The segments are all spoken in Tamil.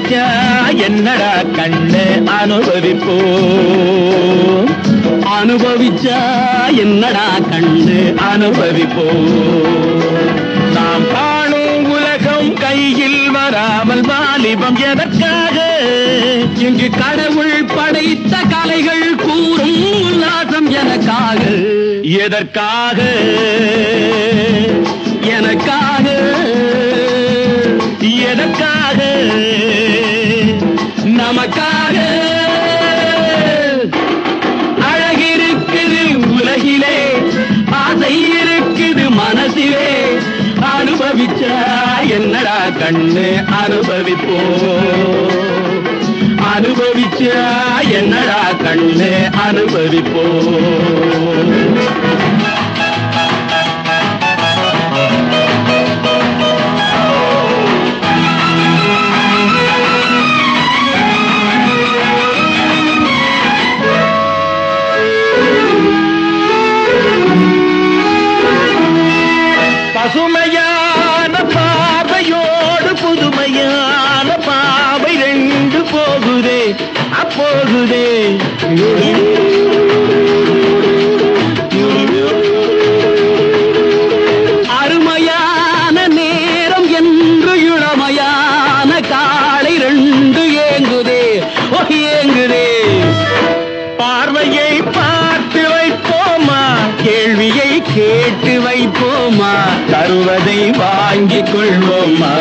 அனுபவிச்சா என்னடா கண்ணு அனுபவிப்போம் அனுபவிச்சா என்னடா கண்டு அனுபவிப்போம் நாம் காணும் உலகம் கையில் வராமல் வாலிபம் எதற்காக இங்கு கடவுள் படைத்த கலைகள் கூறும் உல்லாசம் எனக்காக எதற்காக எனக்காக எதற்காக நமக்காக அழகிருக்குது உலகிலே ஆசை இருக்குது மனசிலே அனுபவிச்சா என்னடா கண்ணு அனுபவிப்போ அனுபவிச்சா என்னடா கண்ணு அனுபவிப்போ பசுமையான பார்வையோடு புதுமையான பாவை ரெண்டு போகுதே அப்போகுதே அருமையான நேரம் என்று இளமையான காலை ரெண்டு ஏங்குதே ஓ ஏங்குதே பார்வையை பார்த்து வைப்போமா கேள்வியை கேட்டு வைப்போமா தருவதை வாங்கிக் கொள்வோமா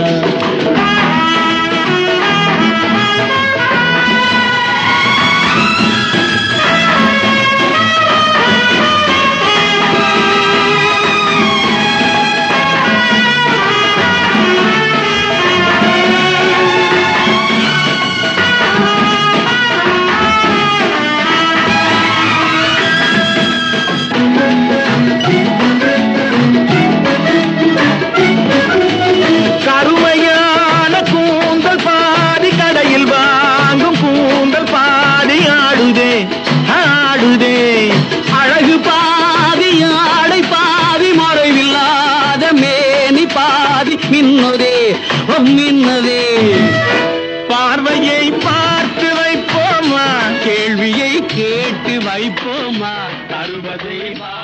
கருமையான கூந்தல் பாதி கடையில் வாங்கும் கூந்தல் பாதி ஆடுதே ஆடுதே அழகு பாதி ஆடை பாதி மறைவில்லாத மேனி பாதி மின்னுதே ஓ மின்னதே பார்வையை பார்த்து வைப்போமா கேள்வியை கேட்டு வைப்போமா தருவதை வா